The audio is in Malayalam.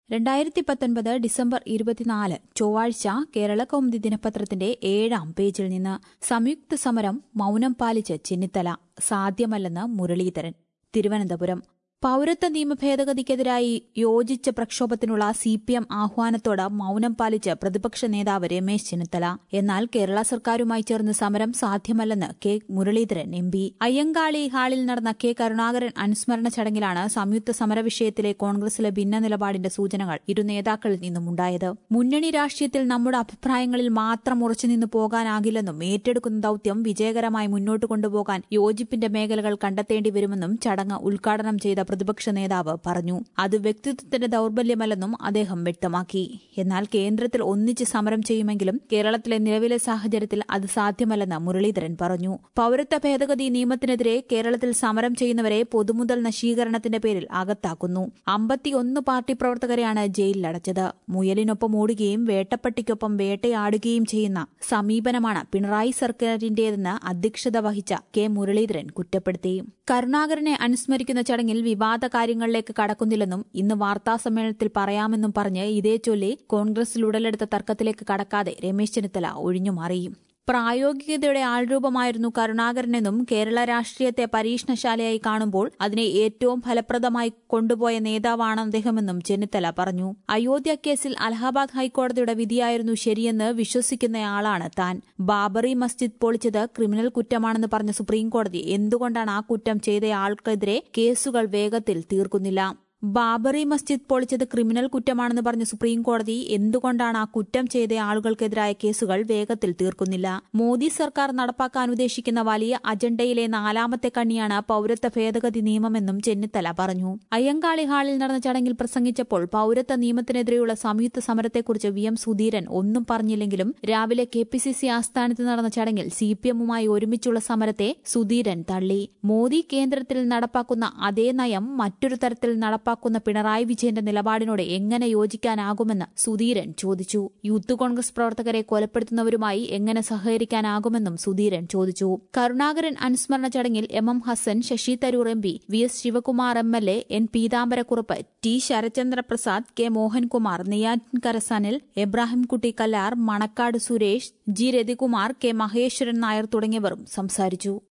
രണ്ടായിരത്തി പത്തൊൻപത് ഡിസംബർ ഇരുപത്തിനാല് ചൊവ്വാഴ്ച കേരള കൗമുദി ദിനപത്രത്തിന്റെ ഏഴാം പേജിൽ നിന്ന് സംയുക്ത സമരം മൌനം പാലിച്ച് ചെന്നിത്തല സാധ്യമല്ലെന്ന് മുരളീധരൻ തിരുവനന്തപുരം പൌരത്വ നിയമ ഭേദഗതിക്കെതിരായി യോജിച്ച പ്രക്ഷോഭത്തിനുള്ള സി പി എം ആഹ്വാനത്തോട് മൌനം പാലിച്ച് പ്രതിപക്ഷ നേതാവ് രമേശ് ചെന്നിത്തല എന്നാൽ കേരള സർക്കാരുമായി ചേർന്ന് സമരം സാധ്യമല്ലെന്ന് K Muraleedharan M P Ayyankali ഹാളിൽ നടന്ന കെ കരുണാകരൻ അനുസ്മരണ ചടങ്ങിലാണ് സംയുക്ത സമര വിഷയത്തിലെ കോൺഗ്രസിലെ ഭിന്ന നിലപാടിന്റെ സൂചനകൾ ഇരു നേതാക്കളിൽ നിന്നും ഉണ്ടായത് മുന്നണി രാഷ്ട്രീയത്തിൽ നമ്മുടെ അഭിപ്രായങ്ങളിൽ മാത്രം ഉറച്ചുനിന്ന് പോകാനാകില്ലെന്നും ഏറ്റെടുക്കുന്ന ദൌത്യം വിജയകരമായി മുന്നോട്ട് കൊണ്ടുപോകാൻ യോജിപ്പിന്റെ മേഖലകൾ കണ്ടെത്തേണ്ടി വരുമെന്നും ചടങ്ങ് ഉദ്ഘാടനം ചെയ്ത പ്രതിപക്ഷ നേതാവ് പറഞ്ഞു അത് വ്യക്തിത്വത്തിന്റെ ദൌർബല്യമല്ലെന്നും അദ്ദേഹം വ്യക്തമാക്കി എന്നാൽ കേന്ദ്രത്തിൽ ഒന്നിച്ച് സമരം ചെയ്യുമെങ്കിലും കേരളത്തിലെ നിലവിലെ സാഹചര്യത്തിൽ അത് സാധ്യമല്ലെന്ന് മുരളീധരൻ പറഞ്ഞു പൌരത്വ ഭേദഗതി നിയമത്തിനെതിരെ കേരളത്തിൽ സമരം ചെയ്യുന്നവരെ പൊതുമുതൽ നശീകരണത്തിന്റെ പേരിൽ അകത്താക്കുന്നു അമ്പത്തിയൊന്ന് പാർട്ടി പ്രവർത്തകരെയാണ് ജയിലിലടച്ചത് മുയലിനൊപ്പം ഓടുകയും വേട്ടപ്പട്ടിക്കൊപ്പം വേട്ടയാടുകയും ചെയ്യുന്ന സമീപനമാണ് പിണറായി സർക്കാരിന്റേതെന്ന് അധ്യക്ഷത വഹിച്ച കെ മുരളീധരൻ കുറ്റപ്പെടുത്തി കരുണാകരനെ അനുസ്മരിക്കുന്ന ചടങ്ങിൽ വിവാദ കാര്യങ്ങളിലേക്ക് കടക്കുന്നില്ലെന്നും ഇന്ന് വാർത്താസമ്മേളനത്തിൽ പറയാമെന്നും പറഞ്ഞ് ഇതേ ചൊല്ലി കോൺഗ്രസിൽ ഉടലെടുത്ത തർക്കത്തിലേക്ക് കടക്കാതെ രമേശ് ചെന്നിത്തല ഒഴിഞ്ഞുമാറി പ്രായോഗികതയുടെ ആൾരൂപമായിരുന്നു കരുണാകരനെന്നും കേരള രാഷ്ട്രീയത്തെ പരീക്ഷണശാലയായി കാണുമ്പോൾ അതിനെ ഏറ്റവും ഫലപ്രദമായി കൊണ്ടുപോയ നേതാവാണ് അദ്ദേഹമെന്നും ചെന്നിത്തല പറഞ്ഞു അയോധ്യ കേസിൽ അലഹാബാദ് ഹൈക്കോടതിയുടെ വിധിയായിരുന്നു ശരിയെന്ന് വിശ്വസിക്കുന്നയാളാണ് താൻ ബാബറി മസ്ജിദ് പൊളിച്ചത് ക്രിമിനൽ കുറ്റമാണെന്ന് പറഞ്ഞ സുപ്രീംകോടതി എന്തുകൊണ്ടാണ് ആ കുറ്റം ചെയ്തയാൾക്കെതിരെ കേസുകൾ വേഗത്തിൽ തീർക്കുന്നില്ല ബാബറി മസ്ജിദ് പൊളിച്ചത് ക്രിമിനൽ കുറ്റമാണെന്ന് പറഞ്ഞ സുപ്രീം കോടതി എന്തുകൊണ്ടാണ് ആ കുറ്റം ചെയ്ത ആളുകൾക്കെതിരായ കേസുകൾ വേഗത്തിൽ തീർക്കുന്നില്ല മോദി സർക്കാർ നടപ്പാക്കാൻ ഉദ്ദേശിക്കുന്ന വലിയ അജണ്ടയിലെ നാലാമത്തെ കണ്ണിയാണ് പൌരത്വ ഭേദഗതി നിയമമെന്നും ചെന്നിത്തല പറഞ്ഞു അയ്യങ്കാളി ഹാളിൽ നടന്ന ചടങ്ങിൽ പ്രസംഗിച്ചപ്പോൾ പൌരത്വ നിയമത്തിനെതിരെയുള്ള സംയുക്ത സമരത്തെക്കുറിച്ച് വി എം സുധീരൻ ഒന്നും പറഞ്ഞില്ലെങ്കിലും രാവിലെ കെ പി സി സി ആസ്ഥാനത്ത് നടന്ന ചടങ്ങിൽ സി പി എമ്മുമായി ഒരുമിച്ചുള്ള സമരത്തെ സുധീരൻ തള്ളി മോദി കേന്ദ്രത്തിൽ നടപ്പാക്കുന്ന അതേ നയം മറ്റൊരു തരത്തിൽ നടപ്പാക്കും നടപ്പാക്കുന്ന പിണറായി വിജയന്റെ നിലപാടിനോട് എങ്ങനെ യോജിക്കാനാകുമെന്ന് സുധീരൻ ചോദിച്ചു യൂത്ത് കോൺഗ്രസ് പ്രവർത്തകരെ കൊലപ്പെടുത്തുന്നവരുമായി എങ്ങനെ സഹകരിക്കാനാകുമെന്നും സുധീരൻ ചോദിച്ചു കരുണാകരൻ അനുസ്മരണ ചടങ്ങിൽ M M Hassan Shashi Tharoor M P V S Sivakumar M L A N Peethambarakurup T Sarachandra Prasad K Mohankumar Neyyattinkara Sanil Ebrahimkutty Kallar Manacaud Suresh G Rathikumar K Maheswaran Nair തുടങ്ങിയവരും സംസാരിച്ചു